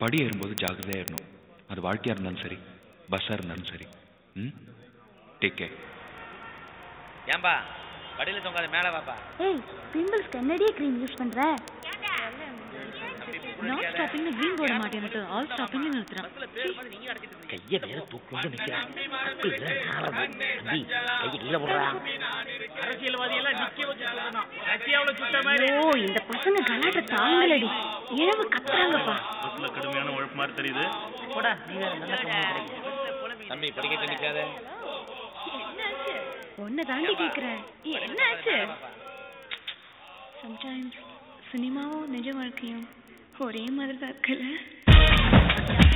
படி ஏறும்போது ஜாக்கிரதையாக ஏறணும் அது வாழ்க்கையாக இருந்தாலும் சரி பஸ்ஸாக இருந்தாலும் சரி ம் டேக் கேர் ஏன்பா படியில தொங்காத மேல வாப்பா ஏய் பிம்பிள்ஸ்க்கு என்னடி க்ரீம் யூஸ் பண்ற நான் ஸ்டாப்பிங்ல கிரீன் போட மாட்டேன்னுட்டு ஆல் ஸ்டாப்பிங்ல நிறுத்துறான் கைய வேற தூக்கி நிக்கிறான் அக்குல நாரது தம்பி கைய கீழே போடுறா ஐயோ இந்த பசங்க கலாட்ட தாங்கலடி இழவு கத்துறாங்கப்பா கடுமையான உழைப்பு மாதிரி தெரியுது போடா நீ வேற நல்ல கம்பெனி கிடைக்கும் தம்பி படிக்கட்டு நிக்காத உன்னை தாண்டி கேக்குறேன் என்னாச்சு சம்டைம்ஸ் சினிமாவும் நிஜ வாழ்க்கையும் ஒரே மாதிரி தான் இருக்குல்ல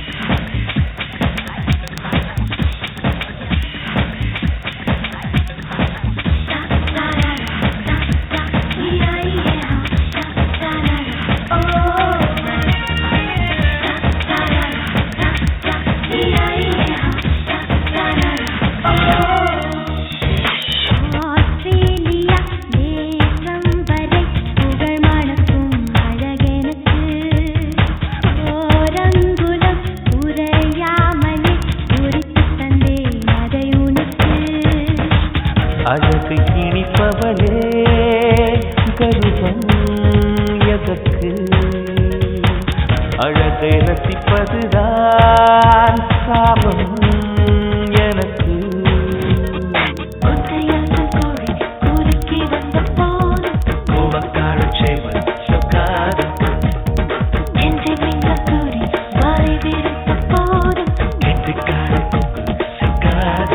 ஆஸ்திரேலியா தேசம் வரை புகழ் மணக்கும் அழகெனக்கு ஓரங்குலம் உரையாமலே உரித்து தந்தேன் அதை உனக்கு அழகு இனிப்பவளே கருவம் எதற்கு அழகை ரசிப்பதுதான் சாபம் எனக்கு ஒத்தையாசல் கோழி குறுக்கி வந்த போது கோவக்காரச் சேவல் சொக்காது நெஞ்சை மின்ன கூறி வாய் விரித்த போது கெட்டிக்கார கொக்கு சிக்காது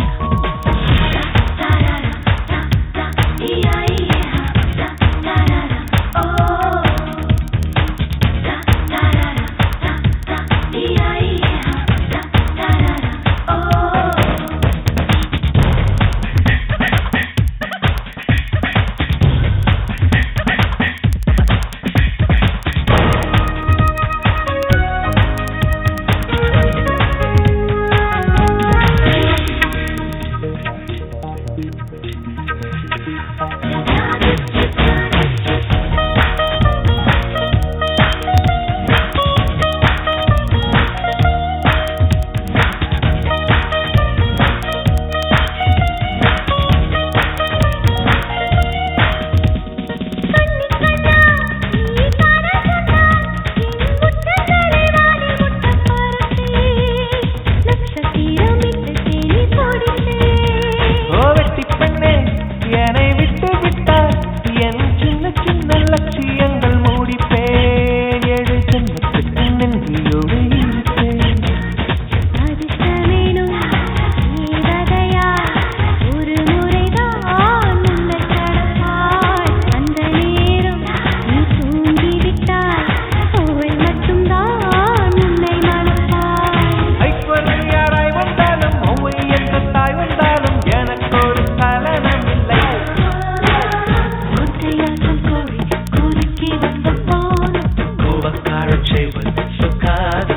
ஓ வெட்டி பெண்ணே என்னை விட்டு விட்டார் என் சின்ன சின்ன லட்சியங்கள் மூடிப்பேன் ஏழு ஜென்மத்துக்கு நன்றியோடு இருப்பேன் ஒரு முறைதான் உன்னை கடப்பாய் அந்த நேரம் நீ தூங்கிவிட்டாய் அவள் மட்டும்தான் உன்னை மணப்பாய் ஐஸ்வர்யாராய் வந்தாலும் ஒவ்வை என்ற தாய் வந்தாலும் எனக்கு ஒரு சலனம் இல்லை ஒற்றையாசல் கோழி குறுக்கி வந்த போது கோவக்காரச் சேவல் சொக்காது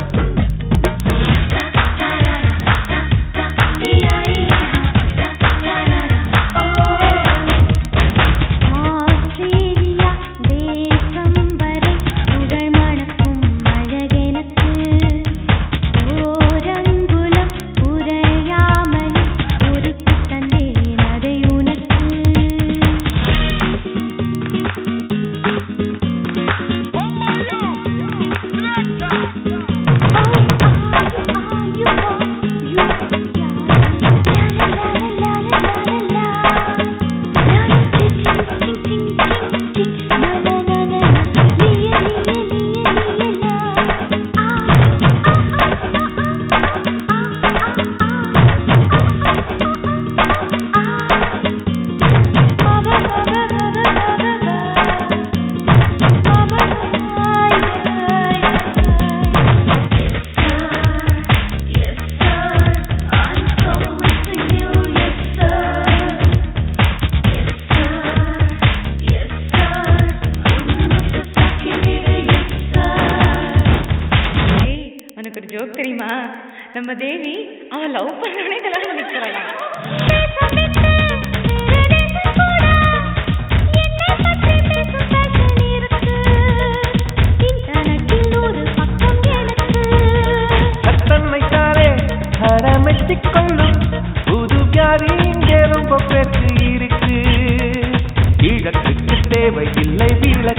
ஆஸ்திரேலியா தேசம் வரை புகழ் மணக்கும் அழகெனக்கு ஓரங்குலம் உரையாமல் உருக்கி தந்தேன் அதை உனக்கு ஏய் உனக்கு ஒரு ஜோக் தெரியுமா நம்ம தேவி அவன் லவ் பண்ணவனே கல்யாணம் பண்ணிக்கிறாளாம் இன்டர்நெட்டில் ஒரு பக்கம் எனக்கு வச்சுக்கொள்ளும் புது வியாதி இங்கே ரொம்ப பேருக்கு இருக்கு கிழக்குக்கு தேவையில்லை வீழ